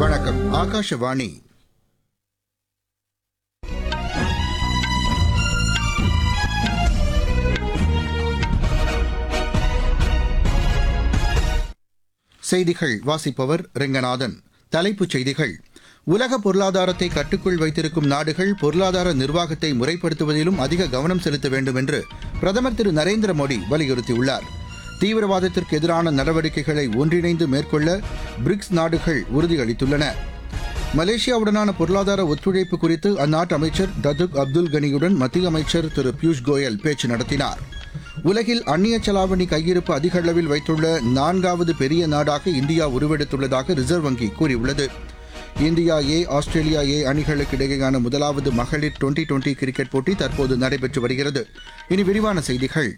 வணக்கம் ஆகாஷவாணி செய்திகள் வாசிப்பவர் ரெங்கநாதன் தலைப்புச் செய்திகள் உலக பொருளாதாரத்தை கட்டுக்குள் வைத்திருக்கும் நாடுகள் பொருளாதார நிர்வாகத்தை முறைப்படுத்துவதிலும் அதிக கவனம் செலுத்த வேண்டும் என்று பிரதமர் திரு நரேந்திர மோடி வலியுறுத்தியுள்ளார் தீவிரவாதத்திற்கு எதிரான நடவடிக்கைகளை ஒன்றிணைந்து மேற்கொள்ள பிரிக்ஸ் நாடுகள் உறுதியளித்துள்ளன மலேசியாவுடனான பொருளாதார ஒத்துழைப்பு குறித்து அந்நாட்டு அமைச்சர் டதுக் அப்துல் கனியுடன் மத்திய அமைச்சர் திரு பியூஷ் கோயல் பேச்சு நடத்தினார் உலகில் அந்நிய செலாவணி கையிருப்பு அதிக அளவில் வைத்துள்ள நான்காவது பெரிய நாடாக இந்தியா உருவெடுத்துள்ளதாக ரிசர்வ் வங்கி கூறியுள்ளது இந்தியா ஏ ஆஸ்திரேலியா ஏ அணிகளுக்கு இடையேயான முதலாவது மகளிர் டுவெண்டி டுவெண்டி கிரிக்கெட் போட்டி தற்போது நடைபெற்று வருகிறது இனி விரிவான செய்திகள்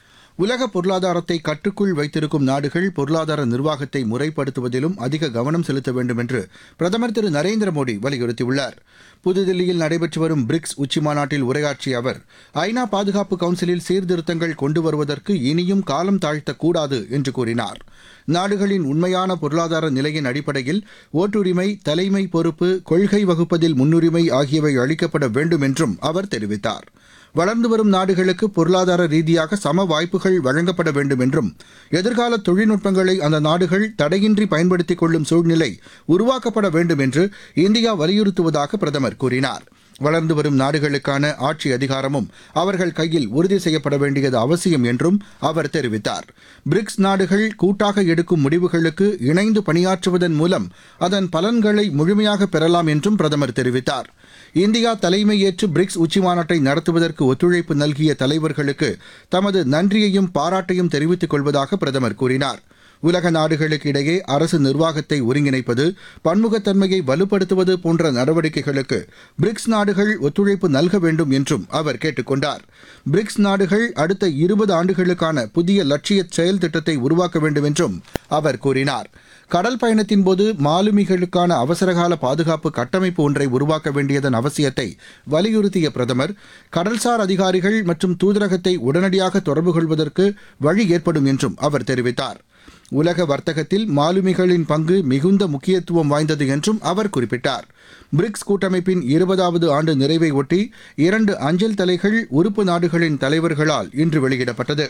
உலக பொருளாதாரத்தை கட்டுக்குள் வைத்திருக்கும் நாடுகள் பொருளாதார நிர்வாகத்தை முறைப்படுத்துவதிலும் அதிக கவனம் செலுத்த வேண்டும் என்று பிரதமர் திரு நரேந்திர மோடி வலியுறுத்தியுள்ளார் புதுதில்லியில் நடைபெற்று வரும் பிரிக்ஸ் உச்சிமாநாட்டில் உரையாற்றிய அவர் ஐநா பாதுகாப்பு கவுன்சிலில் சீர்திருத்தங்கள் கொண்டு வருவதற்கு இனியும் காலம் தாழ்த்தக்கூடாது என்று கூறினார் நாடுகளின் உண்மையான பொருளாதார நிலையின் அடிப்படையில் ஓட்டுரிமை தலைமை பொறுப்பு கொள்கை வகுப்பதில் முன்னுரிமை ஆகியவை அளிக்கப்பட வேண்டும் என்றும் அவர் தெரிவித்தார் வளர்ந்து வரும் நாடுகளுக்கு பொருளாதார ரீதியாக சம வாய்ப்புகள் வழங்கப்பட வேண்டும் என்றும் எதிர்கால தொழில்நுட்பங்களை அந்த நாடுகள் தடையின்றி பயன்படுத்திக் கொள்ளும் சூழ்நிலை உருவாக்கப்பட வேண்டும் என்று இந்தியா வலியுறுத்துவதாக பிரதமர் கூறினார் வளர்ந்து வரும் நாடுகளுக்கான ஆட்சி அதிகாரமும் அவர்கள் கையில் உறுதி செய்யப்பட வேண்டியது அவசியம் என்றும் அவர் தெரிவித்தார் பிரிக்ஸ் நாடுகள் கூட்டாக எடுக்கும் முடிவுகளுக்கு இணைந்து பணியாற்றுவதன் மூலம் அதன் பலன்களை முழுமையாக பெறலாம் என்றும் பிரதமர் தெரிவித்தார் இந்தியா தலைமையேற்று பிரிக்ஸ் உச்சிமாநாட்டை நடத்துவதற்கு ஒத்துழைப்பு நல்கிய தலைவர்களுக்கு தமது நன்றியையும் பாராட்டையும் தெரிவித்துக் கொள்வதாக பிரதமர் கூறினார் உலக நாடுகளுக்கு இடையே அரசு நிர்வாகத்தை ஒருங்கிணைப்பது பன்முகத்தன்மையை வலுப்படுத்துவது போன்ற நடவடிக்கைகளுக்கு பிரிக்ஸ் நாடுகள் ஒத்துழைப்பு நல்க வேண்டும் என்றும் அவர் கேட்டுக் கொண்டார் பிரிக்ஸ் நாடுகள் அடுத்த இருபது ஆண்டுகளுக்கான புதிய லட்சிய செயல் திட்டத்தை உருவாக்க வேண்டும் என்றும் அவர் கூறினார் கடல் பயணத்தின் போது மாலுமிகளுக்கான அவசரகால பாதுகாப்பு கட்டமைப்பு ஒன்றை உருவாக்க வேண்டியதன் அவசியத்தை வலியுறுத்திய பிரதமர் கடல்சார் அதிகாரிகள் மற்றும் தூதரகத்தை உடனடியாக தொடர்பு கொள்வதற்கு வழி ஏற்படும் என்றும் அவர் தெரிவித்தார் உலக வர்த்தகத்தில் மாலுமிகளின் பங்கு மிகுந்த முக்கியத்துவம் வாய்ந்தது என்றும் அவர் குறிப்பிட்டார் பிரிக்ஸ் கூட்டமைப்பின் இருபதாவது ஆண்டு நிறைவை ஒட்டி இரண்டு அஞ்சல் தலைகள் உறுப்பு நாடுகளின் தலைவர்களால் இன்று வெளியிடப்பட்டது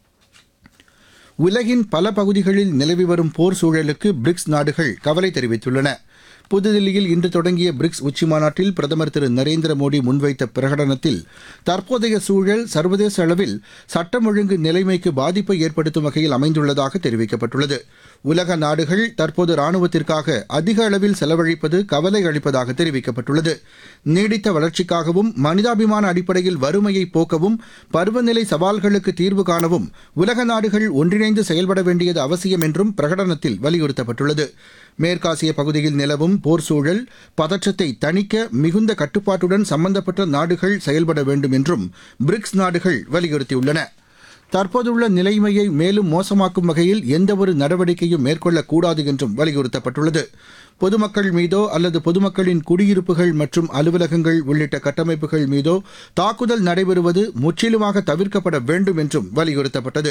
உலகின் பல பகுதிகளில் நிலவி வரும் போர் சூழலுக்கு பிரிக்ஸ் நாடுகள் கவலை தெரிவித்துள்ளன புதுதில்லியில் இன்று தொடங்கிய பிரிக்ஸ் உச்சிமாநாட்டில் பிரதமர் திரு நரேந்திர மோடி முன்வைத்த பிரகடனத்தில் தற்போதைய சூழல் சர்வதேச அளவில் சட்டம் ஒழுங்கு நிலைமைக்கு பாதிப்பை ஏற்படுத்தும் வகையில் அமைந்துள்ளதாக தெரிவிக்கப்பட்டுள்ளது உலக நாடுகள் தற்போது ராணுவத்திற்காக அதிக அளவில் செலவழிப்பது கவலை அளிப்பதாக தெரிவிக்கப்பட்டுள்ளது நீடித்த வளர்ச்சிக்காகவும் மனிதாபிமான அடிப்படையில் வறுமையை போக்கவும் பருவநிலை சவால்களுக்கு தீர்வு காணவும் உலக நாடுகள் ஒன்றிணைந்து செயல்பட வேண்டியது அவசியம் என்றும் பிரகடனத்தில் வலியுறுத்தப்பட்டுள்ளது மேற்காசிய பகுதியில் நிலவும் போர் சூழல் பதற்றத்தை தணிக்க மிகுந்த கட்டுப்பாட்டுடன் சம்பந்தப்பட்ட நாடுகள் செயல்பட வேண்டும் என்றும் பிரிக்ஸ் நாடுகள் வலியுறுத்தியுள்ளன தற்போதுள்ள நிலைமையை மேலும் மோசமாக்கும் வகையில் எந்தவொரு நடவடிக்கையும் மேற்கொள்ளக்கூடாது என்றும் வலியுறுத்தப்பட்டுள்ளது பொதுமக்கள் மீதோ அல்லது பொதுமக்களின் குடியிருப்புகள் மற்றும் அலுவலகங்கள் உள்ளிட்ட கட்டமைப்புகள் மீதோ தாக்குதல் நடைபெறுவது முற்றிலுமாக தவிர்க்கப்பட வேண்டும் என்றும் வலியுறுத்தப்பட்டது